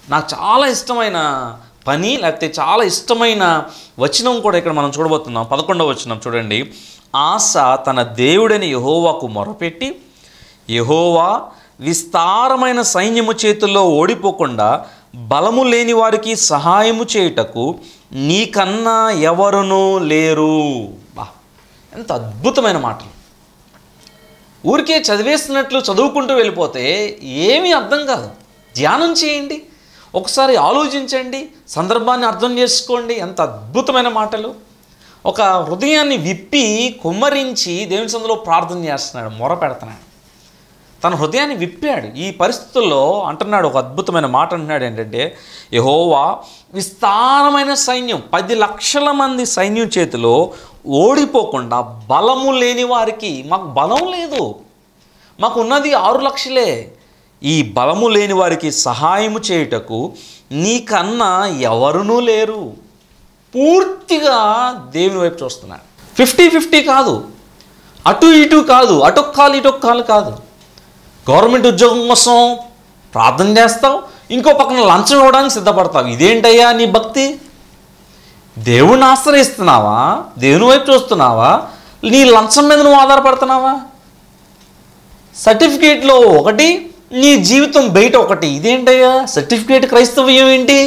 నాకు చాలా ఇష్టమైన పని లేకపోతే చాలా ఇష్టమైన వచనం కూడా ఇక్కడ మనం చూడబోతున్నాం పదకొండవ వచనం చూడండి ఆశ తన దేవుడని యహోవాకు మొరపెట్టి యహోవా విస్తారమైన సైన్యము చేతుల్లో ఓడిపోకుండా బలము లేని వారికి సహాయము చేయుటకు నీకన్నా ఎవరునూ లేరు బా ఎంత అద్భుతమైన మాటలు ఊరికే చదివేస్తున్నట్లు చదువుకుంటూ వెళ్ళిపోతే ఏమీ అర్థం కాదు ధ్యానం చేయండి ఒకసారి ఆలోచించండి సందర్భాన్ని అర్థం చేసుకోండి ఎంత అద్భుతమైన మాటలు ఒక హృదయాన్ని విప్పి కుమ్మరించి దేవుని సందులో ప్రార్థన చేస్తున్నాడు మొర పెడుతున్నాడు తన హృదయాన్ని విప్పాడు ఈ పరిస్థితుల్లో అంటున్నాడు ఒక అద్భుతమైన మాట అంటున్నాడు ఏంటంటే యహోవా విస్తారమైన సైన్యం పది లక్షల మంది సైన్యం చేతిలో ఓడిపోకుండా బలము లేని వారికి మాకు బలం లేదు మాకు ఉన్నది ఆరు లక్షలే ఈ బలము లేని వారికి సహాయము చేయుటకు నీకన్నా ఎవరునూ లేరు పూర్తిగా దేవుని వైపు చూస్తున్నాడు ఫిఫ్టీ ఫిఫ్టీ కాదు అటు ఇటు కాదు అటొక్కాలు ఇటొక్కాలు కాదు గవర్నమెంట్ ఉద్యోగం కోసం ప్రార్థన చేస్తావు ఇంకో పక్కన లంచం ఇవ్వడానికి సిద్ధపడతావు ఇదేంటయ్యా నీ భక్తి దేవుణ్ణి ఆశ్రయిస్తున్నావా దేవుని వైపు చూస్తున్నావా నీ లంచం మీద నువ్వు ఆధారపడుతున్నావా సర్టిఫికేట్లో ఒకటి నీ జీవితం బయట ఒకటి ఇదేంటయ్యా సర్టిఫికేట్ క్రైస్తవ్యం ఏంటి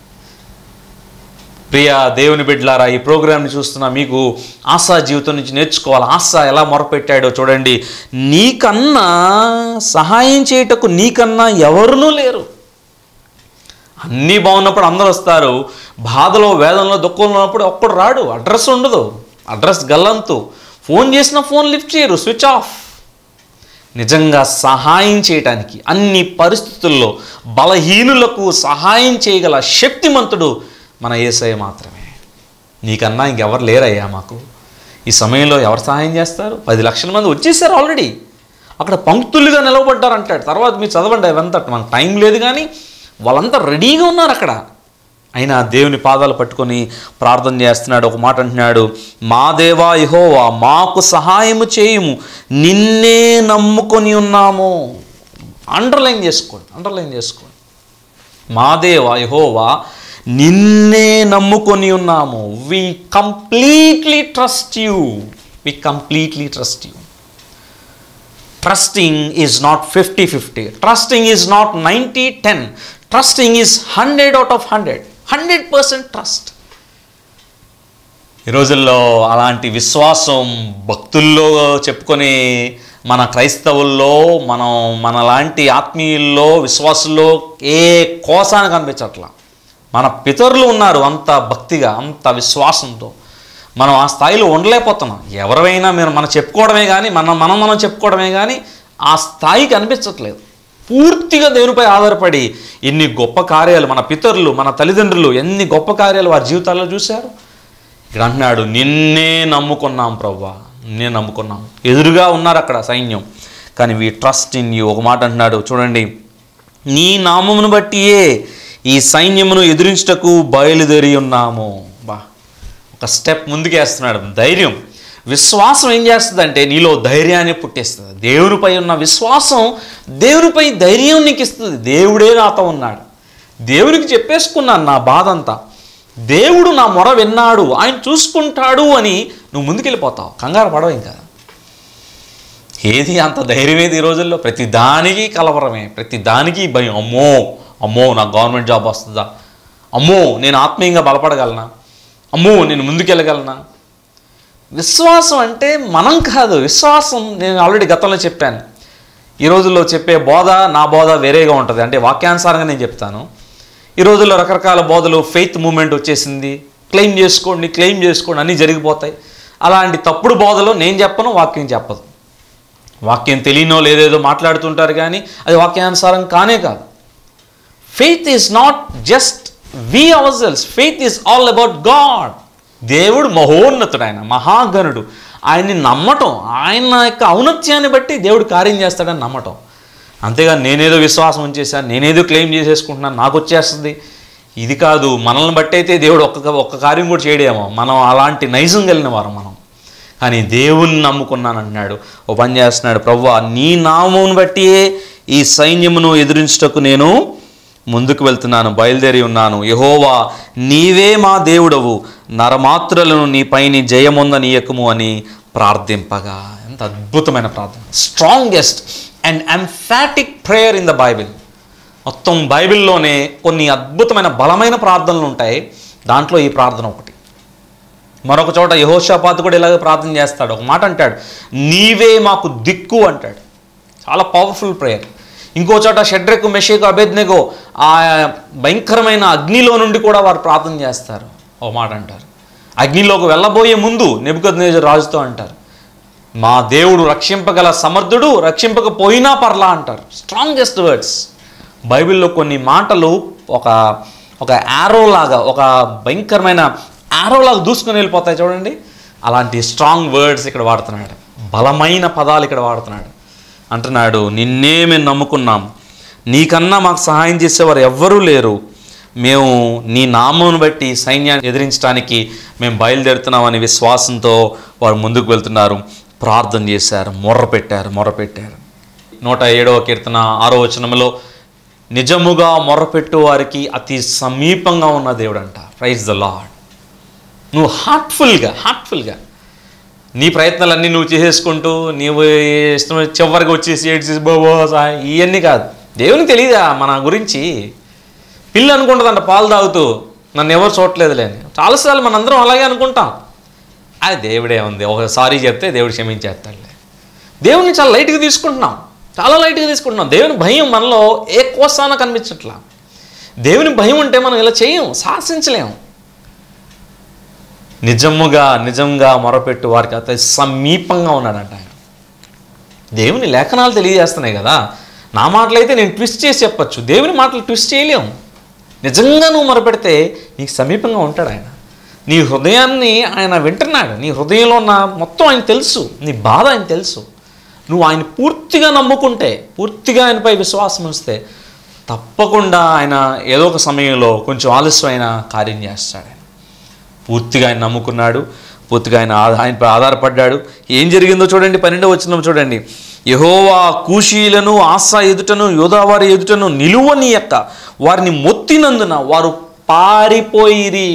ప్రియ దేవుని బిడ్డలారా ఈ ప్రోగ్రామ్ని చూస్తున్న మీకు ఆశా జీవితం నుంచి నేర్చుకోవాలి ఆశ ఎలా మొరపెట్టాడో చూడండి నీకన్నా సహాయం చేయుటకు నీకన్నా ఎవరునూ లేరు అన్నీ బాగున్నప్పుడు అందరూ వస్తారు బాధలో వేదనలో దుఃఖంలో ఉన్నప్పుడు ఒక్కడు రాడు అడ్రస్ ఉండదు అడ్రస్ గల్లంతు ఫోన్ చేసిన ఫోన్ లిఫ్ట్ చేయరు స్విచ్ ఆఫ్ నిజంగా సహాయం చేయటానికి అన్ని పరిస్థితుల్లో బలహీనులకు సహాయం చేయగల శక్తిమంతుడు మన ఏసయ్య మాత్రమే నీకన్నా ఇంకెవరు లేరయ్యా మాకు ఈ సమయంలో ఎవరు సహాయం చేస్తారు పది లక్షల మంది వచ్చేసారు ఆల్రెడీ అక్కడ పంక్తులుగా నిలవబడ్డారు అంటాడు తర్వాత మీరు చదవండి అవంతా మనకు టైం లేదు కానీ వాళ్ళంతా రెడీగా ఉన్నారు అక్కడ అయినా దేవుని పాదాలు పట్టుకొని ప్రార్థన చేస్తున్నాడు ఒక మాట అంటున్నాడు మా దేవా యహోవా మాకు సహాయము చేయుము నిన్నే నమ్ముకొని ఉన్నాము అండర్లైన్ చేసుకోండి అండర్లైన్ చేసుకోండి మా దేవా యహోవా నిన్నే నమ్ముకొని ఉన్నాము we completely trust you we completely trust you trusting is not fifty fifty trusting is not ninety ten trusting is hundred out of hundred hundred percent trust ఈ రోజుల్లో అలాంటి విశ్వాసం భక్తుల్లో చెప్పుకొని మన క్రైస్తవుల్లో మనం మనలాంటి ఆత్మీయుల్లో విశ్వాసుల్లో ఏ కోసాన్ని కనిపించట్లా మన పితరులు ఉన్నారు అంత భక్తిగా అంత విశ్వాసంతో మనం ఆ స్థాయిలో ఉండలేకపోతున్నాం ఎవరైనా మీరు మనం చెప్పుకోవడమే కానీ మనం మనం మనం చెప్పుకోవడమే కానీ ఆ స్థాయికి అనిపించట్లేదు పూర్తిగా దేవునిపై ఆధారపడి ఎన్ని గొప్ప కార్యాలు మన పితరులు మన తల్లిదండ్రులు ఎన్ని గొప్ప కార్యాలు వారి జీవితాల్లో చూశారు ఇక్కడ అంటున్నాడు నిన్నే నమ్ముకున్నాం ప్రవ్వా నిన్నే నమ్ముకున్నాం ఎదురుగా ఉన్నారు అక్కడ సైన్యం కానీ వీ ట్రస్ట్ ఇన్ యూ ఒక మాట అంటున్నాడు చూడండి నీ నామమును బట్టియే ఈ సైన్యమును ఎదిరించుటకు బయలుదేరి ఉన్నాము బా ఒక స్టెప్ ముందుకేస్తున్నాడు ధైర్యం విశ్వాసం ఏం చేస్తుందంటే నీలో ధైర్యాన్ని పుట్టిస్తుంది దేవునిపై ఉన్న విశ్వాసం దేవునిపై ధైర్యం నీకు ఇస్తుంది దేవుడే నాతో ఉన్నాడు దేవునికి చెప్పేసుకున్నాను నా బాధ అంతా దేవుడు నా మొర విన్నాడు ఆయన చూసుకుంటాడు అని నువ్వు ముందుకెళ్ళిపోతావు కంగారు పడవు ఇంకా ఏది అంత ధైర్యం ఏది ఈ రోజుల్లో ప్రతి దానికి కలవరమే ప్రతి దానికి భయం అమ్మో అమ్మో నాకు గవర్నమెంట్ జాబ్ వస్తుందా అమ్మో నేను ఆత్మీయంగా బలపడగలనా అమ్మో నేను ముందుకెళ్ళగలనా విశ్వాసం అంటే మనం కాదు విశ్వాసం నేను ఆల్రెడీ గతంలో చెప్పాను ఈ రోజుల్లో చెప్పే బోధ నా బోధ వేరేగా ఉంటుంది అంటే వాక్యానుసారంగా నేను చెప్తాను ఈ రోజుల్లో రకరకాల బోధలు ఫెయిత్ మూమెంట్ వచ్చేసింది క్లెయిమ్ చేసుకోండి క్లెయిమ్ చేసుకోండి అన్నీ జరిగిపోతాయి అలాంటి తప్పుడు బోధలో నేను చెప్పను వాక్యం చెప్పదు వాక్యం తెలియనో లేదేదో మాట్లాడుతుంటారు కానీ అది వాక్యానుసారం కానే కాదు faith is not just we ourselves faith is all about God దేవుడు మహోన్నతుడు ఆయన మహాగణుడు ఆయన్ని నమ్మటం ఆయన యొక్క ఔన్నత్యాన్ని బట్టి దేవుడు కార్యం చేస్తాడని నమ్మటం అంతేగా నేనేదో విశ్వాసం ఉంచేసాను నేనేదో క్లెయిమ్ చేసేసుకుంటున్నాను నాకు వచ్చేస్తుంది ఇది కాదు మనల్ని బట్టి అయితే దేవుడు ఒక్క ఒక్క కార్యం కూడా చేయడేమో మనం అలాంటి నైజం కలిగిన వారు మనం కానీ దేవుణ్ణి నమ్ముకున్నాను అన్నాడు ఓ పని చేస్తున్నాడు ప్రవ్వా నీ నామమును బట్టియే ఈ సైన్యమును ఎదిరించుటకు నేను ముందుకు వెళ్తున్నాను బయలుదేరి ఉన్నాను యహోవా నీవే మా దేవుడవు నరమాత్రులను నీపైని జయమొందనీయకము అని ప్రార్థింపగా ఎంత అద్భుతమైన ప్రార్థన strongest and emphatic prayer in the Bible మొత్తం బైబిల్లోనే కొన్ని అద్భుతమైన బలమైన ప్రార్థనలు ఉంటాయి దాంట్లో ఈ ప్రార్థన ఒకటి మరొక చోట యహోషాపాత్ కూడా ఇలాగే ప్రార్థన చేస్తాడు ఒక మాట అంటాడు నీవే మాకు దిక్కు అంటాడు చాలా పవర్ఫుల్ ప్రేయర్ ఇంకో చోట షడ్రెక్ మెషేకు అభేద్నెగో ఆ భయంకరమైన అగ్నిలో నుండి కూడా వారు ప్రార్థన చేస్తారు ఒక మాట అంటారు అగ్నిలోకి వెళ్ళబోయే ముందు నెబుకద్ రాజుతో అంటారు మా దేవుడు రక్షింపగల సమర్థుడు రక్షింపకపోయినా పర్లా అంటారు స్ట్రాంగెస్ట్ వర్డ్స్ బైబిల్లో కొన్ని మాటలు ఒక ఒక యారో లాగా ఒక భయంకరమైన యారో లాగా దూసుకొని వెళ్ళిపోతాయి చూడండి అలాంటి స్ట్రాంగ్ వర్డ్స్ ఇక్కడ వాడుతున్నాడు బలమైన పదాలు ఇక్కడ వాడుతున్నాడు అంటున్నాడు నిన్నే మేము నమ్ముకున్నాం నీకన్నా మాకు సహాయం చేసేవారు ఎవ్వరూ లేరు మేము నీ నామమును బట్టి సైన్యాన్ని ఎదిరించడానికి మేము బయలుదేరుతున్నామని విశ్వాసంతో వారు ముందుకు వెళ్తున్నారు ప్రార్థన చేశారు మొర్ర పెట్టారు మొర్ర పెట్టారు నూట ఏడవ కీర్తన ఆరో వచనంలో నిజముగా మొర్రపెట్టు వారికి అతి సమీపంగా ఉన్న దేవుడు అంట ప్రైజ్ ద లాడ్ నువ్వు హార్ట్ఫుల్గా హార్ట్ఫుల్గా నీ ప్రయత్నాలన్నీ నువ్వు చేసేసుకుంటూ నీవు ఇష్టం చివరికి వచ్చేసి ఏడ్చేసి బాబో సాయ్ ఇవన్నీ కాదు దేవునికి తెలియదా మన గురించి పిల్ల అనుకుంటుందంట పాలు తాగుతూ నన్ను ఎవరు చూడలేదులే అని చాలాసార్లు మనందరం అలాగే అనుకుంటాం అది దేవుడే ఉంది ఒక సారీ చెప్తే దేవుడు క్షమించేస్తాడులే దేవుడిని చాలా లైట్గా తీసుకుంటున్నాం చాలా లైట్గా తీసుకుంటున్నాం దేవుని భయం మనలో ఏ కోసాన కనిపించట్లా దేవుని భయం ఉంటే మనం ఇలా చేయం శాసించలేము నిజముగా నిజంగా మొరపెట్టు వారికి అతి సమీపంగా ఉన్నాడంట ఆయన దేవుని లేఖనాలు తెలియజేస్తున్నాయి కదా నా మాటలైతే నేను ట్విస్ట్ చేసి చెప్పొచ్చు దేవుని మాటలు ట్విస్ట్ చేయలేము నిజంగా నువ్వు మొరపెడితే నీకు సమీపంగా ఉంటాడు ఆయన నీ హృదయాన్ని ఆయన వింటున్నాడు నీ హృదయంలో ఉన్న మొత్తం ఆయన తెలుసు నీ బాధ ఆయన తెలుసు నువ్వు ఆయన పూర్తిగా నమ్ముకుంటే పూర్తిగా ఆయనపై విశ్వాసం ఉంచితే తప్పకుండా ఆయన ఏదో ఒక సమయంలో కొంచెం ఆలస్యమైన కార్యం చేస్తాడు ఆయన పూర్తిగా ఆయన నమ్ముకున్నాడు పూర్తిగా ఆయన ఆ- ఆయనపై ఆధారపడ్డాడు ఏం జరిగిందో చూడండి పన్నెండవ వచ్చిన చూడండి యహోవా కూషీలను ఆశా ఎదుటను యోధావారి ఎదుటను నిలువని యొక్క వారిని మొత్తినందున వారు పారిపోయిరి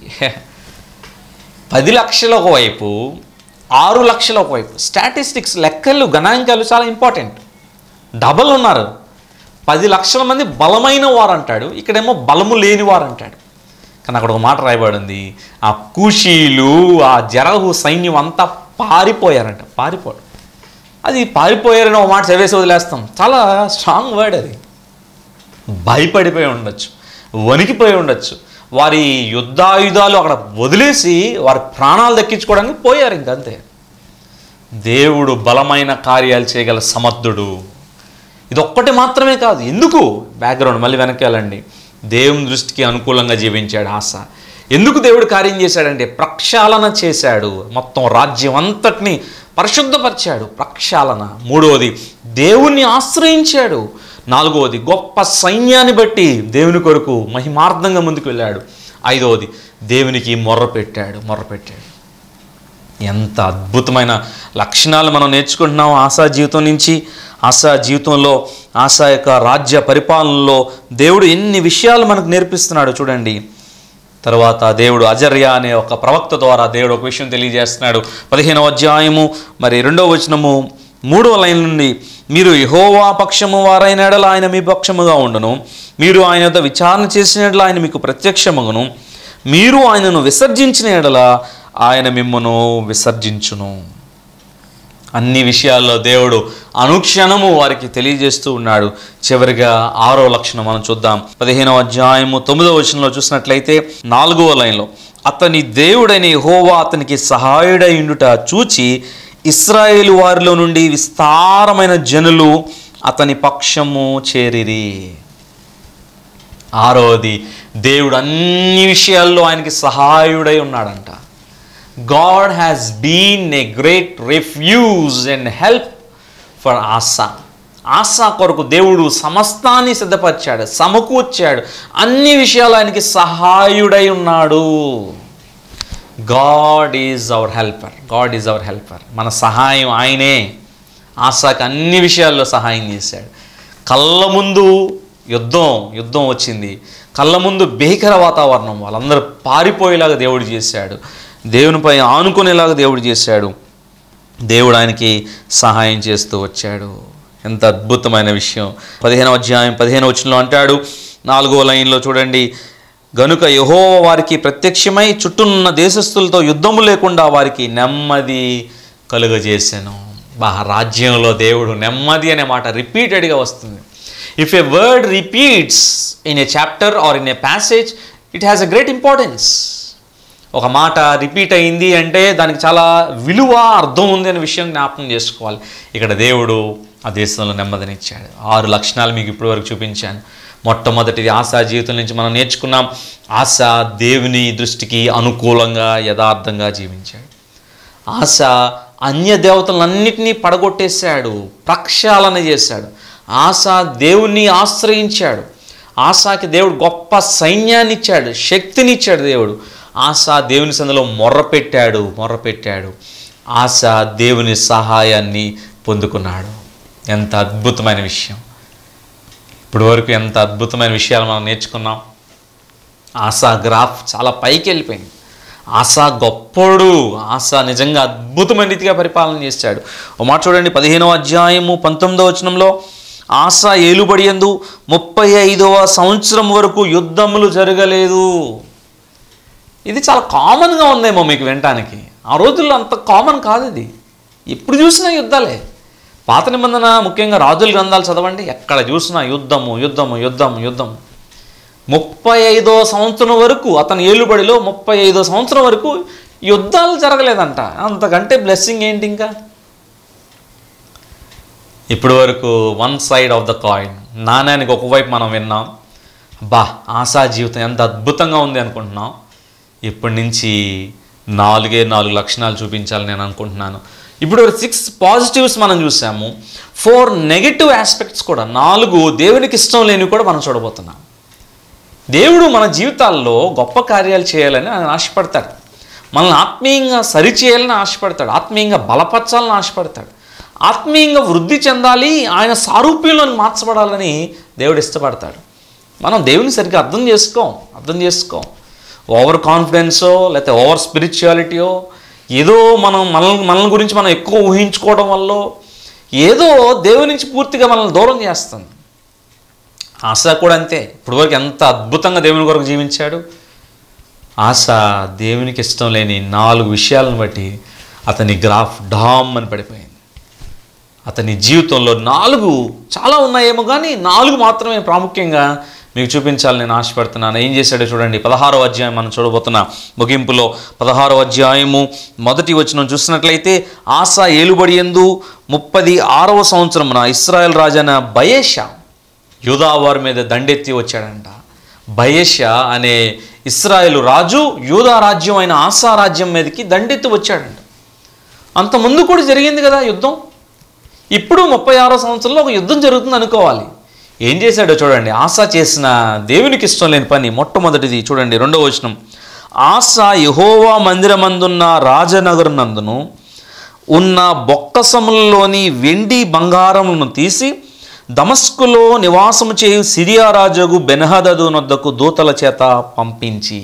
పది లక్షల ఒకవైపు ఆరు లక్షల ఒకవైపు స్టాటిస్టిక్స్ లెక్కలు గణాంకాలు చాలా ఇంపార్టెంట్ డబల్ ఉన్నారు పది లక్షల మంది బలమైన వారు అంటాడు ఇక్కడేమో బలము లేని వారు అంటాడు కానీ అక్కడ ఒక మాట రాయబడింది ఆ కూషీలు ఆ జరహు సైన్యం అంతా పారిపోయారంట పారిపోడు అది పారిపోయారని ఒక మాట చదివేసి వదిలేస్తాం చాలా స్ట్రాంగ్ వర్డ్ అది భయపడిపోయి ఉండొచ్చు వణికిపోయి ఉండొచ్చు వారి యుద్ధాయుధాలు అక్కడ వదిలేసి వారి ప్రాణాలు దక్కించుకోవడానికి పోయారు ఇంకంతే దేవుడు బలమైన కార్యాలు చేయగల సమర్థుడు ఇది ఒక్కటి మాత్రమే కాదు ఎందుకు బ్యాక్గ్రౌండ్ మళ్ళీ వెనక్కి వెళ్ళండి దేవుని దృష్టికి అనుకూలంగా జీవించాడు ఆశ ఎందుకు దేవుడు కార్యం చేశాడంటే ప్రక్షాళన చేశాడు మొత్తం రాజ్యం అంతటిని పరిశుద్ధపరిచాడు ప్రక్షాళన మూడవది దేవుణ్ణి ఆశ్రయించాడు నాలుగవది గొప్ప సైన్యాన్ని బట్టి దేవుని కొరకు మహిమార్థంగా ముందుకు వెళ్ళాడు ఐదవది దేవునికి మొర్ర పెట్టాడు మొర్ర పెట్టాడు ఎంత అద్భుతమైన లక్షణాలు మనం నేర్చుకుంటున్నాం ఆశా జీవితం నుంచి ఆశా జీవితంలో ఆశా యొక్క రాజ్య పరిపాలనలో దేవుడు ఎన్ని విషయాలు మనకు నేర్పిస్తున్నాడు చూడండి తర్వాత దేవుడు అజర్య అనే ఒక ప్రవక్త ద్వారా దేవుడు ఒక విషయం తెలియజేస్తున్నాడు పదిహేనవ అధ్యాయము మరి రెండవ వచనము మూడవ లైన్ నుండి మీరు యహోవా పక్షము వారైన ఎడల ఆయన మీ పక్షముగా ఉండును మీరు ఆయన యొద్ద విచారణ చేసిన ఎడల ఆయన మీకు ప్రత్యక్షమగును మీరు ఆయనను విసర్జించిన ఎడల ఆయన మిమ్మను విసర్జించును అన్ని విషయాల్లో దేవుడు అనుక్షణము వారికి తెలియజేస్తూ ఉన్నాడు చివరిగా ఆరో లక్షణం మనం చూద్దాం పదిహేనవ అధ్యాయము తొమ్మిదవ వచనంలో చూసినట్లయితే నాలుగవ లైన్లో అతని దేవుడైన హోవా అతనికి సహాయుడైండుట చూచి ఇస్రాయేలు వారిలో నుండి విస్తారమైన జనులు అతని పక్షము చేరిరి ఆరోది దేవుడు అన్ని విషయాల్లో ఆయనకి సహాయుడై ఉన్నాడంట God has been a great refuge and help for Asa Asa కొరకు దేవుడు సమస్తాన్ని సిద్ధపరిచాడు సమకూర్చాడు అన్ని విషయాలు ఆయనకి సహాయుడై ఉన్నాడు God is our helper God is our helper మన సహాయం ఆయనే ఆశాకి అన్ని విషయాల్లో సహాయం చేశాడు కళ్ళ ముందు యుద్ధం యుద్ధం వచ్చింది కళ్ళ ముందు భీకర వాతావరణం వాళ్ళందరూ పారిపోయేలాగా దేవుడు చేశాడు దేవునిపై ఆనుకునేలాగా దేవుడు చేశాడు దేవుడు ఆయనకి సహాయం చేస్తూ వచ్చాడు ఎంత అద్భుతమైన విషయం పదిహేనవ అధ్యాయం పదిహేను వచనంలో అంటాడు నాలుగో లైన్లో చూడండి గనుక యహోవ వారికి ప్రత్యక్షమై చుట్టూనున్న దేశస్థులతో యుద్ధము లేకుండా వారికి నెమ్మది కలుగజేశాను బా రాజ్యంలో దేవుడు నెమ్మది అనే మాట రిపీటెడ్గా వస్తుంది if a word repeats in a chapter or in a passage it has a great importance ఒక మాట రిపీట్ అయింది అంటే దానికి చాలా విలువ అర్థం ఉంది అనే విషయం జ్ఞాపకం చేసుకోవాలి ఇక్కడ దేవుడు ఆ దేశంలో నెమ్మదినిచ్చాడు ఆరు లక్షణాలు మీకు ఇప్పటివరకు చూపించాను మొట్టమొదటిది ఆశా జీవితం నుంచి మనం నేర్చుకున్నాం ఆశ దేవుని దృష్టికి అనుకూలంగా యథార్థంగా జీవించాడు ఆశ అన్య దేవతలన్నిటినీ పడగొట్టేశాడు ప్రక్షాళన చేశాడు ఆశ దేవుణ్ణి ఆశ్రయించాడు ఆశాకి దేవుడు గొప్ప సైన్యాన్ని ఇచ్చాడు శక్తిని ఇచ్చాడు దేవుడు ఆశ దేవుని సందులో మొర్రపెట్టాడు మొర్రపెట్టాడు ఆశ దేవుని సహాయాన్ని పొందుకున్నాడు ఎంత అద్భుతమైన విషయం ఇప్పుడు వరకు ఎంత అద్భుతమైన విషయాలు మనం నేర్చుకున్నాం ఆశా గ్రాఫ్ చాలా పైకి వెళ్ళిపోయింది ఆశా గొప్పోడు ఆశ నిజంగా అద్భుతమైన రీతిగా పరిపాలన చేశాడు ఒక మాట చూడండి పదిహేనవ అధ్యాయము పంతొమ్మిదవ వచనంలో ఆశ ఏలుబడి ఎందు ముప్పై ఐదవ సంవత్సరం వరకు యుద్ధములు జరగలేదు ఇది చాలా కామన్గా ఉందేమో మీకు వినటానికి ఆ రోజుల్లో అంత కామన్ కాదు ఇది ఎప్పుడు చూసినా యుద్ధాలే పాత నిబంధన ముఖ్యంగా రాజుల గ్రంథాలు చదవండి ఎక్కడ చూసినా యుద్ధము యుద్ధము యుద్ధము యుద్ధము ముప్పై ఐదో సంవత్సరం వరకు అతని ఏలుబడిలో ముప్పై ఐదో సంవత్సరం వరకు యుద్ధాలు జరగలేదంట అంతకంటే బ్లెస్సింగ్ ఏంటి ఇంకా ఇప్పటి వరకు one side of the coin నాణ్యానికి ఒకవైపు మనం విన్నాం బా ఆశా జీవితం ఎంత అద్భుతంగా ఉంది అనుకుంటున్నాం ఇప్పటి నుంచి నాలుగే నాలుగు లక్షణాలు చూపించాలని నేను అనుకుంటున్నాను ఇప్పుడు సిక్స్ పాజిటివ్స్ మనం చూసాము ఫోర్ నెగిటివ్ ఆస్పెక్ట్స్ కూడా నాలుగు దేవునికి ఇష్టం లేనివి కూడా మనం చూడబోతున్నాం దేవుడు మన జీవితాల్లో గొప్ప కార్యాలు చేయాలని ఆయన ఆశపడతాడు మనల్ని ఆత్మీయంగా సరిచేయాలని ఆశపడతాడు ఆత్మీయంగా బలపరచాలని ఆశపడతాడు ఆత్మీయంగా వృద్ధి చెందాలి ఆయన సారూప్యంలోని మార్చబడాలని దేవుడు ఇష్టపడతాడు మనం దేవుని సరిగ్గా అర్థం చేసుకోం అర్థం చేసుకోం ఓవర్ కాన్ఫిడెన్సో లేకపోతే ఓవర్ స్పిరిచువాలిటీయో ఏదో మనం మనల్ని మనల్ని గురించి మనం ఎక్కువ ఊహించుకోవడం వల్ల ఏదో దేవుని నుంచి పూర్తిగా మనల్ని దూరం చేస్తుంది ఆశ కూడా అంతే ఇప్పటివరకు ఎంత అద్భుతంగా దేవుని కొరకు జీవించాడు ఆశ దేవునికి ఇష్టం లేని నాలుగు విషయాలను బట్టి అతని గ్రాఫ్ డామ్ అని పడిపోయింది అతని జీవితంలో నాలుగు చాలా ఉన్నాయేమో కానీ నాలుగు మాత్రమే ప్రాముఖ్యంగా మీకు చూపించాలని నేను ఆశపడుతున్నాను ఏం చేశాడో చూడండి పదహారో అధ్యాయం మనం చూడబోతున్న ముగింపులో పదహారో అధ్యాయము మొదటి వచనం చూసినట్లయితే ఆశ ఏలుబడి ఎందు ముప్పది ఆరవ సంవత్సరమున ఇస్రాయల్ రాజైన బయేషా యూదా వారి మీద దండెత్తి వచ్చాడంట బయేష అనే ఇస్రాయేలు రాజు యూదా రాజ్యం అయిన ఆసా రాజ్యం మీదకి దండెత్తి వచ్చాడంట అంత ముందు కూడా జరిగింది కదా యుద్ధం ఇప్పుడు ముప్పై ఆరో సంవత్సరంలో ఒక యుద్ధం జరుగుతుంది అనుకోవాలి ఏం చేశాడో చూడండి ఆశ చేసిన దేవునికి ఇష్టం లేని పని మొట్టమొదటిది చూడండి రెండవ వచనం ఆశ యహోవా మందిరమందున్న రాజనగరునందును ఉన్న బొక్కసములలోని వెండి బంగారములను తీసి దమస్కులో నివాసము చేయు సిరియా రాజుగు బెనహదదు నొద్దకు దూతల చేత పంపించి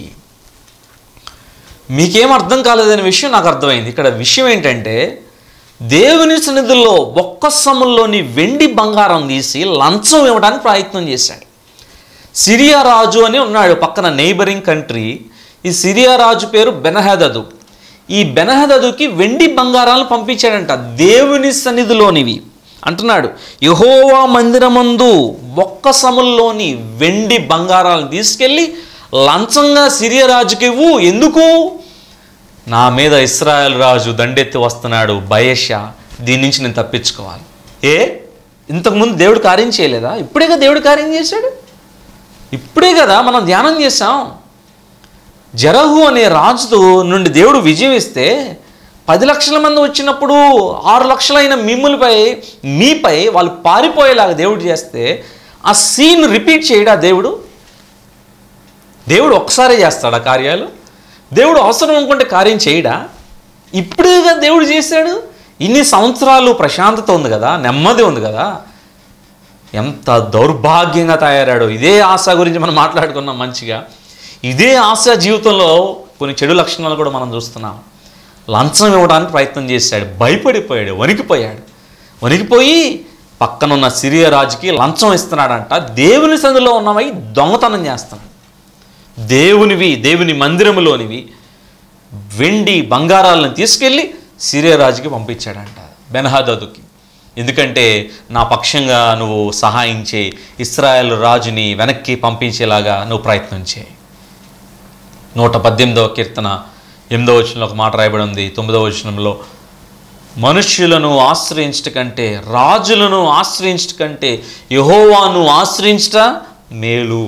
మీకేం అర్థం కాలేదనే విషయం నాకు అర్థమైంది ఇక్కడ విషయం ఏంటంటే దేవుని సన్నిధిలో బొక్కసముల్లోని వెండి బంగారం తీసి లంచం ఇవ్వడానికి ప్రయత్నం చేశాడు సిరియా రాజు అని ఉన్నాడు పక్కన నైబరింగ్ కంట్రీ ఈ సిరియా రాజు పేరు బెనహదదు ఈ బెనహదదుకి వెండి బంగారాలు పంపించాడంట దేవుని సన్నిధిలోనివి అంటున్నాడు యహోవా మందిరమందు బొక్కసముల్లోని వెండి బంగారాలను తీసుకెళ్ళి లంచంగా సిరియా రాజుకి ఇవ్వు ఎందుకు నా మీద ఇస్రాయల్ రాజు దండెత్తి వస్తున్నాడు బయేష దీని నుంచి నేను తప్పించుకోవాలి ఏ ఇంతకుముందు దేవుడు కార్యం చేయలేదా ఇప్పుడేగా దేవుడు కార్యం చేశాడు ఇప్పుడే కదా మనం ధ్యానం చేసాం జరహు అనే రాజు నుండి దేవుడు విజయం ఇస్తే పది లక్షల మంది వచ్చినప్పుడు ఆరు లక్షలైన మిమ్ములపై మీపై వాళ్ళు పారిపోయేలాగా దేవుడు చేస్తే ఆ సీన్ రిపీట్ చేయడా దేవుడు దేవుడు ఒకసారే చేస్తాడా కార్యాలు దేవుడు అవసరం అనుకుంటే కార్యం చేయడా ఇప్పుడేగా దేవుడు చేశాడు ఇన్ని సంవత్సరాలు ప్రశాంతత ఉంది కదా నెమ్మది ఉంది కదా ఎంత దౌర్భాగ్యంగా తయారాడు ఇదే ఆశ గురించి మనం మాట్లాడుకున్నాం మంచిగా ఇదే ఆశ జీవితంలో కొన్ని చెడు లక్షణాలు కూడా మనం చూస్తున్నాం లంచం ఇవ్వడానికి ప్రయత్నం చేశాడు భయపడిపోయాడు వణికిపోయాడు వణికిపోయి పక్కనున్న సిరియా రాజుకి లంచం ఇస్తున్నాడంట దేవుని సందులో ఉన్నవై దొంగతనం చేస్తున్నాడు దేవునివి దేవుని మందిరములోనివి వెండి బంగారాలను తీసుకెళ్ళి సిరియా రాజుకి పంపించాడంట బెనహాదదుకి ఎందుకంటే నా పక్షంగా నువ్వు సహాయం చేయి ఇస్రాయేల్ రాజుని వెనక్కి పంపించేలాగా నువ్వు ప్రయత్నం చేయి నూట పద్దెనిమిదవ కీర్తన ఎనిమిదవ వచనంలో ఒక మాట రాయబడి ఉంది తొమ్మిదవ వచనంలో మనుష్యులను ఆశ్రయించట కంటే రాజులను ఆశ్రయించట కంటే యహోవాను ఆశ్రయించట మేలు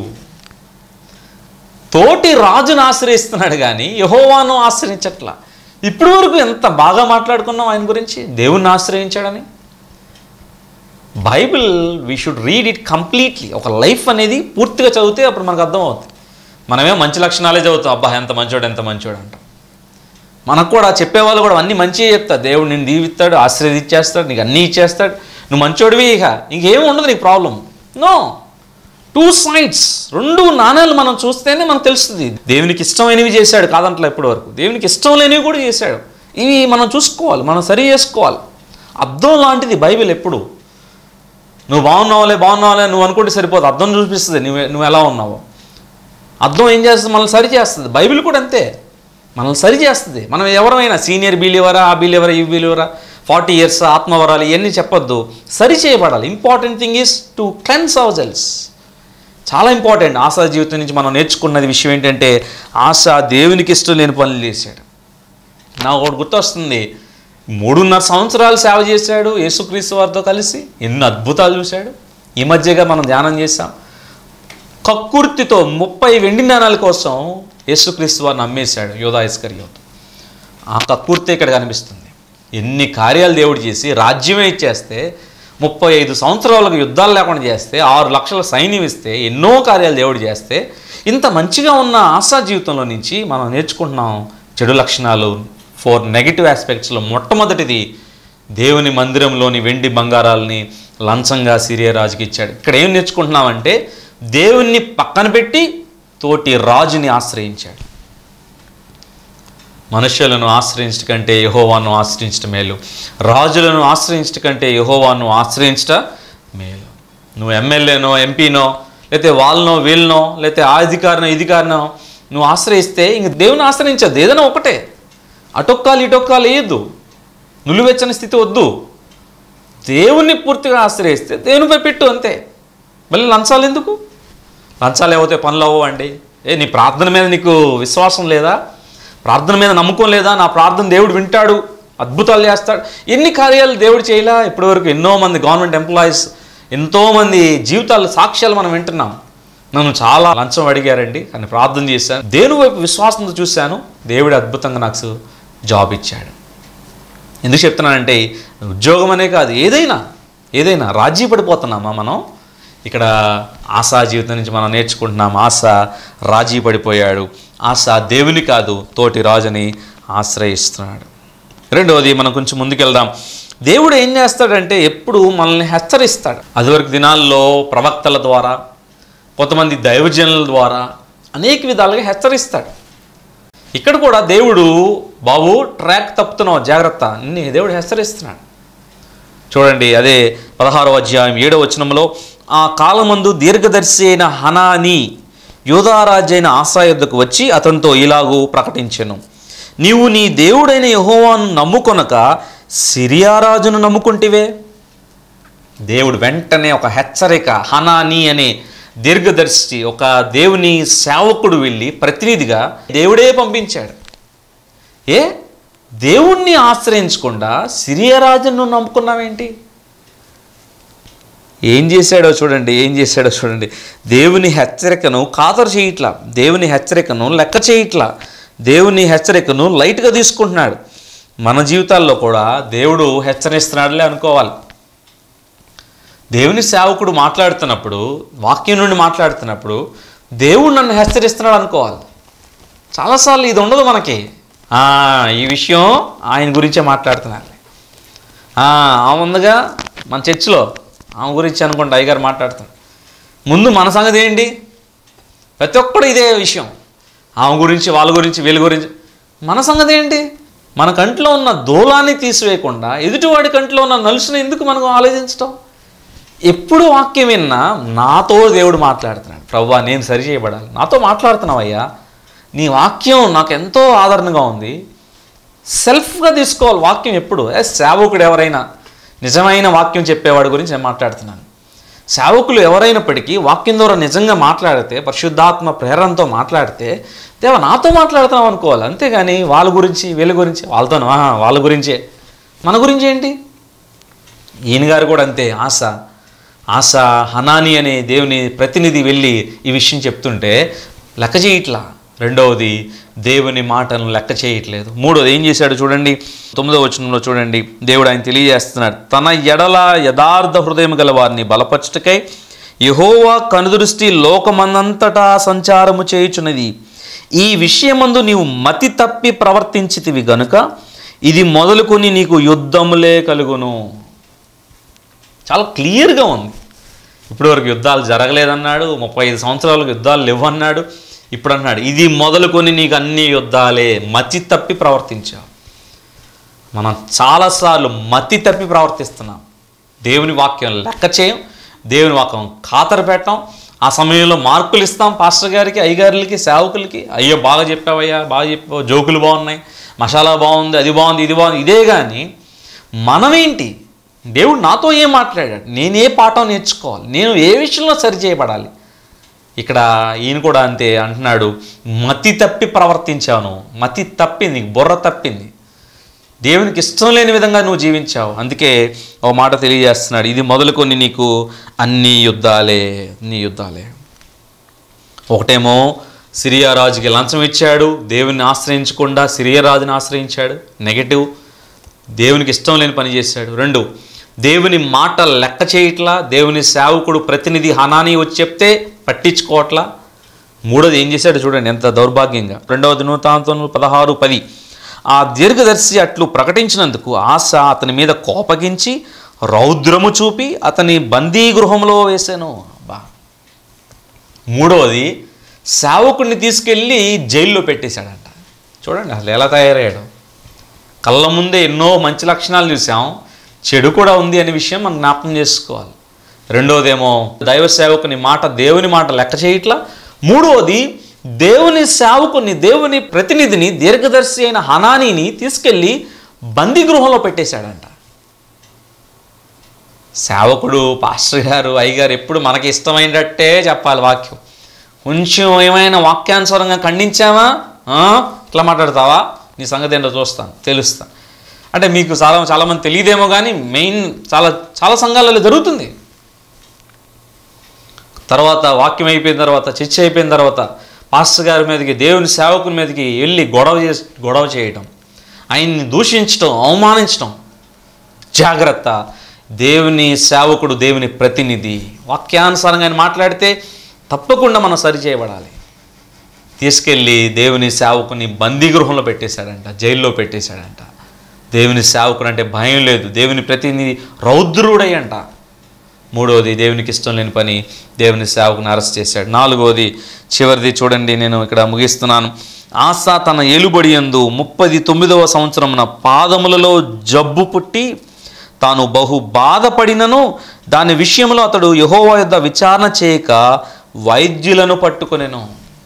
తోటి రాజును ఆశ్రయిస్తున్నాడు కానీ యహోవాను ఆశ్రయించట్లా ఇప్పటి వరకు ఎంత బాగా మాట్లాడుకున్నాం ఆయన గురించి దేవుణ్ణి ఆశ్రయించాడని Bible we should read it completely ఒక లైఫ్ అనేది పూర్తిగా చదివితే అప్పుడు మనకు అర్థమవుతుంది మనమే మంచి లక్షణాలే చదువుతాం అబ్బా ఎంత మంచోడు ఎంత మంచోడు అంటాం మనకు కూడా చెప్పేవాళ్ళు కూడా అన్నీ మంచిగా చెప్తారు దేవుడు నేను దీవిస్తాడు ఆశీర్వదించేస్తాడు నీకు అన్నీ ఇచ్చేస్తాడు నువ్వు మంచోడివి ఇక ఇంకేం ఉండదు నీకు ప్రాబ్లం నో టూ సైడ్స్ రెండు నాణాలు మనం చూస్తేనే మనకు తెలుస్తుంది దేవునికి ఇష్టమైనవి చేశాడు కాదంటలే ఇప్పటి వరకు దేవునికి ఇష్టం లేనివి కూడా చేశాడు ఇవి మనం చూసుకోవాలి మనం సరి చేసుకోవాలి అర్థం లాంటిది బైబిల్ ఎప్పుడు నువ్వు బాగున్నావులే బాగున్నావులే నువ్వు అనుకుంటే సరిపోదు అర్థం చూపిస్తుంది నువ్వు నువ్వు ఎలా ఉన్నావో అర్థం ఏం చేస్తుంది మనల్ని సరి చేస్తుంది బైబిల్ కూడా అంతే మనల్ని సరి చేస్తుంది మనం ఎవరైనా సీనియర్ బీలివరా ఆ బీలివరా ఈ బీలివరా ఫార్టీ ఇయర్స్ ఆత్మవరాలు ఇవన్నీ చెప్పొద్దు సరి చేయబడాలి important thing is to cleanse our selves చాలా ఇంపార్టెంట్ ఆశా జీవితం నుంచి మనం నేర్చుకున్నది విషయం ఏంటంటే ఆశ దేవునికి ఇష్టం లేని పనులు చేశాడు నాకు ఒకటి గుర్తొస్తుంది మూడున్నర సంవత్సరాలు సేవ చేశాడు యేసుక్రీస్తు వారితో కలిసి ఎన్ని అద్భుతాలు చూశాడు ఈ మధ్యగా మనం ధ్యానం చేశాం కక్కుర్తితో ముప్పై వెండి నాణాల కోసం యేసుక్రీస్తు వారిని అమ్మేశాడు యోధా ఇస్కర్యోత్ ఆ కక్కుర్తి ఇక్కడ కనిపిస్తుంది ఎన్ని కార్యాలు దేవుడు చేసి రాజ్యమే ఇచ్చేస్తే ముప్పై ఐదు సంవత్సరాలకు యుద్ధాలు లేకుండా చేస్తే ఆరు లక్షల సైన్యం ఇస్తే ఎన్నో కార్యాలు దేవుడు చేస్తే ఇంత మంచిగా ఉన్న ఆశా జీవితంలో నుంచి మనం నేర్చుకుంటున్నాం చెడు లక్షణాలు ఫోర్ నెగిటివ్ ఆస్పెక్ట్స్లో మొట్టమొదటిది దేవుని మందిరంలోని వెండి బంగారాలని లంచంగా సిరియా రాజుకి ఇచ్చాడు ఇక్కడ ఏం నేర్చుకుంటున్నామంటే దేవుణ్ణి పక్కన పెట్టి తోటి రాజుని ఆశ్రయించాడు మనుష్యులను ఆశ్రయించట కంటే యహోవాను ఆశ్రయించటం మేలు రాజులను ఆశ్రయించట కంటే యహోవాను ఆశ్రయించట మేలు నువ్వు ఎమ్మెల్యేనో ఎంపీనో లేకపోతే వాళ్ళనో వీళ్ళనో లేకపోతే ఆ అధికారినో ఇధికారినో నువ్వు ఆశ్రయిస్తే ఇంక దేవుని ఆశ్రయించద్దు ఏదైనా ఒకటే అటొక్కాలు ఇటొక్కాలు వేయద్దు నులివెచ్చని స్థితి వద్దు దేవుణ్ణి పూర్తిగా ఆశ్రయిస్తే దేవునిపై పెట్టు అంతే మళ్ళీ లంచాలు ఎందుకు లంచాలు ఏవైతే పనులు అవ్వండి ఏ నీ ప్రార్థన మీద నీకు విశ్వాసం లేదా ప్రార్థన మీద నమ్మకం లేదా నా ప్రార్థన దేవుడు వింటాడు అద్భుతాలు చేస్తాడు ఎన్ని కార్యాలు దేవుడు చేయలా ఇప్పటివరకు ఎన్నో మంది గవర్నమెంట్ ఎంప్లాయీస్ ఎంతోమంది జీవితాల సాక్ష్యాలు మనం వింటున్నాం నన్ను చాలా లంచం అడిగారండి కానీ ప్రార్థన చేశాను దేవుని వైపు విశ్వాసంతో చూశాను దేవుడు అద్భుతంగా నాకు జాబ్ ఇచ్చాడు ఎందుకు చెప్తున్నానంటే ఉద్యోగం అనే కాదు ఏదైనా ఏదైనా రాజీ పడిపోతున్నామా మనం ఇక్కడ ఆశా జీవితం నుంచి మనం నేర్చుకుంటున్నాం ఆశ రాజీ పడిపోయాడు ఆశ దేవుని కాదు తోటి రాజుని ఆశ్రయిస్తున్నాడు రెండవది మనం కొంచెం ముందుకెళ్దాం దేవుడు ఏం చేస్తాడంటే ఎప్పుడు మనల్ని హెచ్చరిస్తాడు అదివరకు దినాల్లో ప్రవక్తల ద్వారా కొంతమంది దైవజనుల ద్వారా అనేక విధాలుగా హెచ్చరిస్తాడు ఇక్కడ కూడా దేవుడు బాబు ట్రాక్ తప్పుతున్నావు జాగ్రత్త అన్ని దేవుడు హెచ్చరిస్తున్నాడు చూడండి అదే పదహారో అధ్యాయం ఏడో వచనంలో ఆ కాలమందు దీర్ఘదర్శి అయిన హనాని యోధారాజైన ఆశా యుద్ధకు వచ్చి అతనితో ఇలాగూ ప్రకటించెను నీవు నీ దేవుడైన యహోవాను నమ్ముకొనక సిరియారాజును నమ్ముకుంటివే దేవుడు వెంటనే ఒక హెచ్చరిక హనాని అనే దీర్ఘదర్శి ఒక దేవుని సేవకుడు వెళ్ళి ప్రతినిధిగా దేవుడే పంపించాడు ఏ దేవుణ్ణి ఆశ్రయించకుండా సిరియరాజును నమ్ముకున్నావేంటి ఏం చేశాడో చూడండి ఏం చేశాడో చూడండి దేవుని హెచ్చరికను ఖాతరు చేయట్లా దేవుని హెచ్చరికను లెక్క చేయట్లా దేవుని హెచ్చరికను లైట్గా తీసుకుంటున్నాడు మన జీవితాల్లో కూడా దేవుడు హెచ్చరిస్తున్నాడులే అనుకోవాలి దేవుని సేవకుడు మాట్లాడుతున్నప్పుడు వాక్యం నుండి మాట్లాడుతున్నప్పుడు దేవుడు నన్ను హెచ్చరిస్తున్నాడు అనుకోవాలి చాలాసార్లు ఇది ఉండదు మనకి ఆ, ఈ విషయం ఆయన గురించే మాట్లాడుతున్నారు ఆ, ఆ ఉందిగా మన చర్చిలో ఆమె గురించి అనుకుంటా అయ్యగారు మాట్లాడతాడు ముందు మన సంగతి ఏంటి ప్రతి ఒక్కడు ఇదే విషయం ఆమె గురించి వాళ్ళ గురించి వీళ్ళ గురించి మన సంగతి ఏంటి మన కంట్లో ఉన్న దూలాన్ని తీసివేయకుండా ఎదుటివాడి కంట్లో ఉన్న నలుసుని ఎందుకు మనం ఆలోచించటం ఎప్పుడు వాక్యం విన్నా నాతో దేవుడు మాట్లాడుతున్నాడు ప్రవ్వా నేను సరి చేయబడాలి నాతో మాట్లాడుతున్నావయ్యా నీ వాక్యం నాకు ఎంతో ఆదరణగా ఉంది సెల్ఫ్గా తీసుకోవాలి వాక్యం ఎప్పుడు ఏ సేవకుడు ఎవరైనా నిజమైన వాక్యం చెప్పేవాడి గురించి నేను మాట్లాడుతున్నాను సేవకులు ఎవరైనప్పటికీ వాక్యం ద్వారా నిజంగా మాట్లాడితే పరిశుద్ధాత్మ ప్రేరణతో మాట్లాడితే దేవ నాతో మాట్లాడుతున్నాం అనుకోవాలి అంతేగాని వాళ్ళ గురించి వీళ్ళ గురించి వాళ్ళతో వాళ్ళ గురించే మన గురించి ఏంటి ఈయన గారు కూడా అంతే ఆశ ఆశ హనాని అనే దేవుని ప్రతినిధి వెళ్ళి ఈ విషయం చెప్తుంటే లెక్క చేయట్లా రెండవది దేవుని మాటను లెక్క చేయట్లేదు మూడోది ఏం చేశాడు చూడండి తొమ్మిదో వచనంలో చూడండి దేవుడు ఆయన తెలియజేస్తున్నాడు తన ఎడల యథార్థ హృదయం గల వారిని బలపరచుటకై యహోవా కనుదృష్టి లోకమందంతటా సంచారము చేయుచున్నది ఈ విషయమందు నీవు మతి తప్పి ప్రవర్తించితివి గనుక ఇది మొదలుకొని నీకు యుద్ధములే కలుగును చాలా క్లియర్గా ఉంది ఇప్పటివరకు యుద్ధాలు జరగలేదన్నాడు ముప్పై ఐదు సంవత్సరాలకు యుద్ధాలు లేవన్నాడు ఇప్పుడు అన్నాడు ఇది మొదలుకొని నీకు అన్ని యుద్ధాలే మతి తప్పి ప్రవర్తించావు మనం చాలాసార్లు మతి తప్పి ప్రవర్తిస్తున్నాం దేవుని వాక్యం లెక్క చేయం దేవుని వాక్యం ఖాతరు పెట్టాం ఆ సమయంలో మార్కులు ఇస్తాం పాస్టర్ గారికి అయ్యగారులకి సేవకులకి అయ్యో బాగా చెప్పావయ్యా బాగా చెప్పావు జోకులు బాగున్నాయి మసాలా బాగుంది అది బాగుంది ఇది బాగుంది ఇదే కానీ మనమేంటి దేవుడు నాతో ఏం మాట్లాడాడు నేను ఏ పాఠం నేర్చుకోవాలి నేను ఏ విషయంలో సరి చేయబడాలి ఇక్కడ ఈయన కూడా అంతే అంటున్నాడు మతి తప్పి ప్రవర్తించాను మతి తప్పింది నీకు బుర్ర తప్పింది దేవునికి ఇష్టం లేని విధంగా నువ్వు జీవించావు అందుకే ఓ మాట తెలియజేస్తున్నాడు ఇది మొదలుకొని నీకు అన్ని యుద్ధాలే అన్ని యుద్ధాలే ఒకటేమో సిరియా రాజుకి లంచం ఇచ్చాడు దేవుని ఆశ్రయించకుండా సిరియా రాజుని ఆశ్రయించాడు నెగటివ్ దేవునికి ఇష్టం లేని పని చేశాడు రెండు దేవుని మాట లెక్క చేయట్లా దేవుని సేవకుడు ప్రతినిధి హనాని వచ్చి చెప్తే పట్టించుకోవట్లా మూడోది ఏం చేశాడు చూడండి ఎంత దౌర్భాగ్యంగా రెండవ దినవృత్తాంతం పదహారు పది ఆ దీర్ఘదర్శి అట్లు ప్రకటించినందుకు ఆశ అతని మీద కోపగించి రౌద్రము చూపి అతని బందీ గృహంలో వేశాను బా మూడవది సేవకుడిని తీసుకెళ్ళి జైల్లో పెట్టేశాడంట చూడండి అసలు ఎలా తయారయ్యాడు కళ్ళ ముందే ఎన్నో మంచి లక్షణాలు చూసాం చెడు కూడా ఉంది అనే విషయం మనం జ్ఞాపకం చేసుకోవాలి రెండవదేమో దైవ సేవకుని మాట దేవుని మాట లెక్క చేయట్లా మూడవది దేవుని సేవకుని దేవుని ప్రతినిధిని దీర్ఘదర్శి అయిన హనానీని తీసుకెళ్ళి బందీ గృహంలో పెట్టేశాడంట సేవకుడు పాస్టర్ గారు అయ్యగారు ఎప్పుడు మనకి ఇష్టమైనట్టే చెప్పాలి వాక్యం కొంచెం ఏమైనా వాక్యానుసారంగా ఖండించావా ఆ? ఇట్లా మాట్లాడతావా నీ సంగతి ఏంటో చూస్తాను తెలుస్తాను అంటే మీకు చాలా చాలామంది తెలియదేమో కానీ మెయిన్ చాలా చాలా సంఘాలలో జరుగుతుంది తర్వాత వాక్యం అయిపోయిన తర్వాత చర్చ అయిపోయిన తర్వాత పాస్టర్ గారి మీదకి దేవుని సేవకుని మీదకి వెళ్ళి గొడవ చేసి గొడవ చేయటం ఆయన్ని దూషించటం అవమానించటం జాగ్రత్త దేవుని సేవకుడు దేవుని ప్రతినిధి వాక్యానుసారంగా ఆయన మాట్లాడితే తప్పకుండా మనం సరి చేయబడాలి తీసుకెళ్ళి దేవుని సేవకుని బందీ గృహంలో పెట్టేశాడంట జైల్లో పెట్టేశాడంట దేవుని సేవకుడు అంటే భయం లేదు దేవుని ప్రతినిధి రౌద్రుడయ్యంట మూడవది దేవునికి ఇష్టం లేని పని దేవుని సేవకుని అరెస్ట్ చేశాడు నాలుగవది చివరిది చూడండి నేను ఇక్కడ ముగిస్తున్నాను ఆశ తన ఏలుబడి యందు ముప్పది తొమ్మిదవ సంవత్సరమున పాదములలో జబ్బు పుట్టి తాను బహు బాధపడినను దాని విషయంలో అతడు యహోవా యొద్ద విచారణ చేయక వైద్యులను పట్టుకొనెను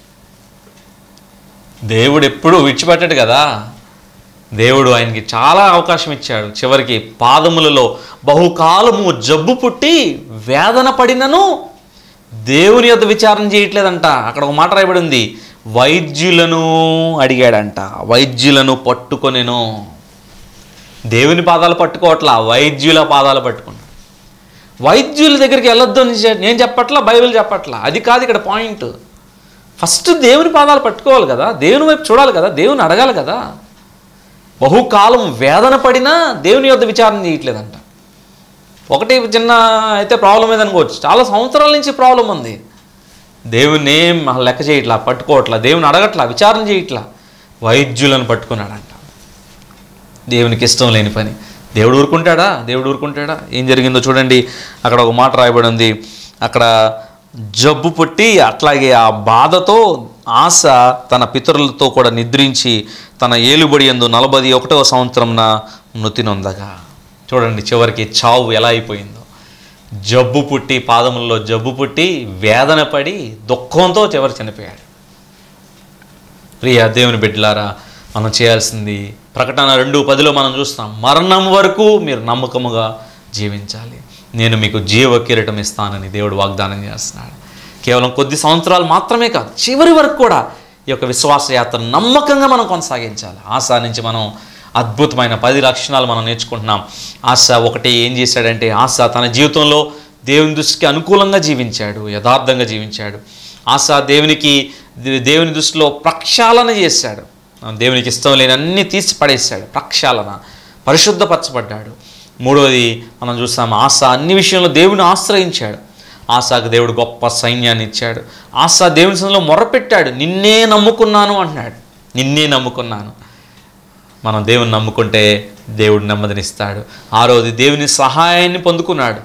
దేవుడు ఎప్పుడూ విడిచిపెట్టాడు కదా దేవుడు ఆయనకి చాలా అవకాశం ఇచ్చాడు చివరికి పాదములలో బహుకాలము జబ్బు పుట్టి వేదన పడినను దేవుని యొక్క విచారణ చేయట్లేదంట అక్కడ ఒక మాట రాయబడి ఉంది వైద్యులను అడిగాడంట వైద్యులను పట్టుకొనెను దేవుని పాదాలు పట్టుకోవట్లా వైద్యుల పాదాలు పట్టుకున్నాడు వైద్యుల దగ్గరికి వెళ్ళొద్దు అని చె- నేను చెప్పట్లా బైబిల్ చెప్పట్లా అది కాదు ఇక్కడ పాయింట్ ఫస్ట్ దేవుని పాదాలు పట్టుకోవాలి కదా దేవుని వైపు చూడాలి కదా దేవుని అడగాలి కదా బహుకాలం వేదన పడినా దేవుని యొక్క విచారణ చేయట్లేదంట ఒకటి చిన్న అయితే ప్రాబ్లం ఏదనుకోవచ్చు చాలా సంవత్సరాల నుంచి ప్రాబ్లం ఉంది దేవుని ఏం అసలు లెక్క చేయట్లా పట్టుకోవట్లా దేవుని అడగట్లా విచారణ చేయట్లా వైద్యులను పట్టుకున్నాడంట దేవునికి ఇష్టం లేని పని దేవుడు ఊరుకుంటాడా దేవుడు ఊరుకుంటాడా ఏం జరిగిందో చూడండి అక్కడ ఒక మాట రాయబడి ఉంది అక్కడ జబ్బు పుట్టి అట్లాగే ఆ బాధతో ఆశ తన పితరులతో కూడా నిద్రించి తన ఏలుబడి ఎందు నలభై ఒకటవ సంవత్సరంన మృతినొందగా చూడండి చివరికి చావు ఎలా అయిపోయిందో జబ్బు పుట్టి పాదముల్లో జబ్బు పుట్టి వేదన పడి దుఃఖంతో చివరి చనిపోయాడు ప్రియ దేవుని బిడ్డలారా మనం చేయాల్సింది ప్రకటన రెండు పదిలో మనం చూస్తాం మరణం వరకు మీరు నమ్మకముగా జీవించాలి నేను మీకు జీవ కిరీటం ఇస్తానని దేవుడు వాగ్దానం చేస్తున్నాడు కేవలం కొద్ది సంవత్సరాలు మాత్రమే కాదు చివరి వరకు కూడా ఈ యొక్క విశ్వాస యాత్ర నమ్మకంగా మనం కొనసాగించాలి ఆశ నుంచి మనం అద్భుతమైన పది లక్షణాలు మనం నేర్చుకుంటున్నాం ఆశ ఒకటి ఏం చేశాడంటే ఆశ తన జీవితంలో దేవుని దృష్టికి అనుకూలంగా జీవించాడు యథార్థంగా జీవించాడు ఆశ దేవునికి దేవుని దృష్టిలో ప్రక్షాళన చేశాడు దేవునికి ఇష్టం లేని అన్నీ తీసి పడేశాడు ప్రక్షాళన పరిశుద్ధపరచబడ్డాడు మూడవది మనం చూస్తాం ఆశ అన్ని విషయంలో దేవుని ఆశ్రయించాడు ఆశాకు దేవుడు గొప్ప సైన్యాన్ని ఇచ్చాడు ఆశ దేవుని సందులో మొరపెట్టాడు నిన్నే నమ్ముకున్నాను అంటున్నాడు నిన్నే నమ్ముకున్నాను మనం దేవుని నమ్ముకుంటే దేవుడు నెమ్మదినిస్తాడు ఆరోది దేవుని సహాయాన్ని పొందుకున్నాడు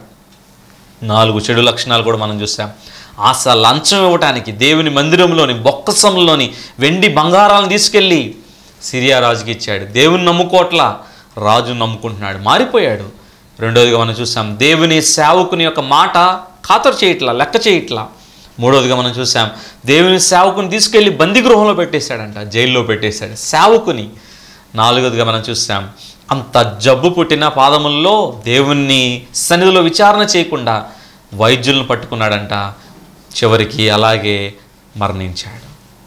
నాలుగు చెడు లక్షణాలు కూడా మనం చూసాం ఆశ లంచం ఇవ్వటానికి దేవుని మందిరంలోని బొక్కసంలోని వెండి బంగారాలను తీసుకెళ్ళి సిరియా రాజుకి ఇచ్చాడు దేవుని నమ్ముకోట్ల రాజు నమ్ముకుంటున్నాడు మారిపోయాడు రెండోదిగా మనం చూసాం దేవుని సేవకుని యొక్క మాట ఖాతరు చేయట్లా లెక్క చేయట్లా మూడోదిగా మనం చూసాం దేవుని సేవకుని తీసుకెళ్ళి బందీ గృహంలో పెట్టేశాడంట జైల్లో పెట్టేశాడు సేవకుని నాలుగోదిగా మనం చూసాం అంత జబ్బు పుట్టిన పాదముల్లో దేవుణ్ణి సన్నిధిలో విచారణ చేయకుండా వైద్యులను పట్టుకున్నాడంట చివరికి అలాగే మరణించాడు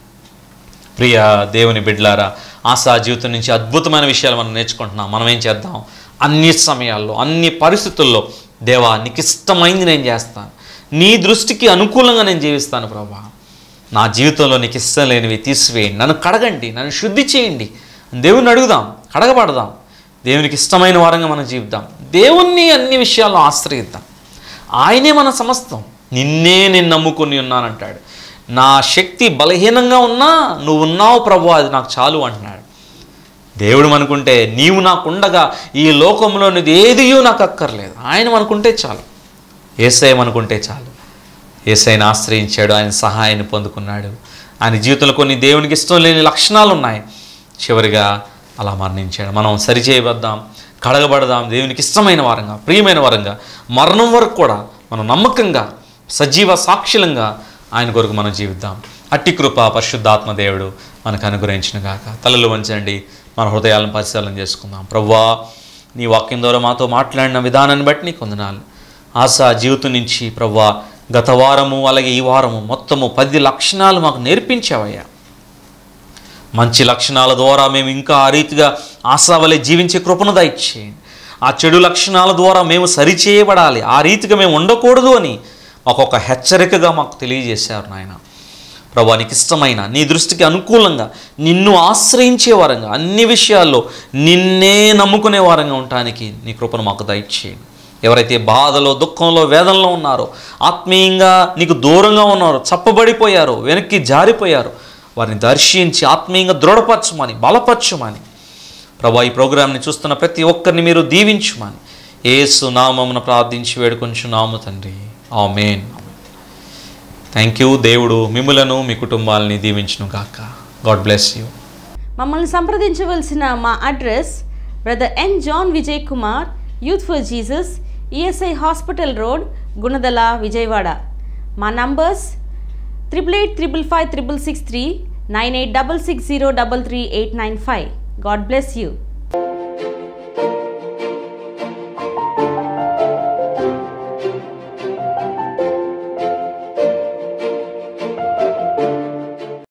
ప్రియ దేవుని బిడ్లారా ఆశా జీవితం నుంచి అద్భుతమైన విషయాలు మనం నేర్చుకుంటున్నాం మనం ఏం చేద్దాం అన్ని సమయాల్లో అన్ని పరిస్థితుల్లో దేవా నీకు ఇష్టమైంది నేను చేస్తాను నీ దృష్టికి అనుకూలంగా నేను జీవిస్తాను ప్రభా నా జీవితంలో నీకు ఇష్టం లేనివి తీసివేయండి నన్ను కడగండి నన్ను శుద్ధి చేయండి దేవుణ్ణి అడుగుదాం కడగబడదాం దేవునికి ఇష్టమైన వారంగా మనం జీవిద్దాం దేవుణ్ణి అన్ని విషయాల్లో ఆశ్రయిద్దాం ఆయనే మన సమస్తం నిన్నే నేను నమ్ముకుని ఉన్నానంటాడు నా శక్తి బలహీనంగా ఉన్నా నువ్వు ఉన్నావు ప్రభు అది నాకు చాలు అంటున్నాడు దేవుడు అనుకుంటే నీవు నాకు ఉండగా ఈ లోకంలో నీది ఏదియో నాకు అక్కర్లేదు ఆయన అనుకుంటే చాలు ఏసయం అనుకుంటే చాలు ఏసైని ఆశ్రయించాడు ఆయన సహాయాన్ని పొందుకున్నాడు ఆయన జీవితంలో కొన్ని దేవునికి ఇష్టం లేని లక్షణాలు ఉన్నాయి చివరిగా అలా మరణించాడు మనం సరిచేయబద్దాం కడగబడదాం దేవునికి ఇష్టమైన వారంగా ప్రియమైన వారంగా మరణం వరకు కూడా మనం నమ్మకంగా సజీవ సాక్షులంగా ఆయన కొరకు మనం జీవిద్దాం అట్టి కృప పరిశుద్ధాత్మ దేవుడు మనకు అనుగ్రహించిన గాక తలలు వంచండి మన హృదయాలను పరిశీలన చేసుకుందాం ప్రవ్వా నీ వాక్యం ద్వారా మాతో మాట్లాడిన విధానాన్ని బట్టి నీకు వందనాలు ఆశ జీవితం నుంచి ప్రవ్వా గత వారము అలాగే ఈ వారము మొత్తము పది లక్షణాలు మాకు నేర్పించావయ్యా మంచి లక్షణాల ద్వారా మేము ఇంకా ఆ రీతిగా ఆశావలే జీవించే కృపను దయచేయండి ఆ చెడు లక్షణాల ద్వారా మేము సరిచేయబడాలి ఆ రీతిగా మేము ఉండకూడదు అని మాకు ఒక హెచ్చరికగా మాకు తెలియజేశారు నాయన ప్రభా నీకు ఇష్టమైన నీ దృష్టికి అనుకూలంగా నిన్ను ఆశ్రయించే వారంగా అన్ని విషయాల్లో నిన్నే నమ్ముకునే వారంగా ఉండటానికి నీ కృపను మాకు దయచేయండి ఎవరైతే బాధలో దుఃఖంలో వేదనలో ఉన్నారో ఆత్మీయంగా నీకు దూరంగా ఉన్నారో చప్పబడిపోయారో వెనక్కి జారిపోయారో వారిని దర్శించి ఆత్మీయంగా దృఢపరచమని బలపరచమని ప్రభా ఈ ప్రోగ్రాంని చూస్తున్న ప్రతి ఒక్కరిని మీరు దీవించుమని ఏసు నామమున ప్రార్థించి వేడుకొంచున్నాము తండ్రి ఆమెన్ థ్యాంక్ యూ దేవుడు మిమ్ములను మీ కుటుంబాలని దీవించును గాక గాడ్ బ్లెస్ యూ మమ్మల్ని సంప్రదించవలసిన మా address brother N John Vijay Kumar youth for Jesus ESI hospital road Gunadala Vijayawada మా numbers triple eight triple five triple six three nine eight double six zero double three eight nine five God bless you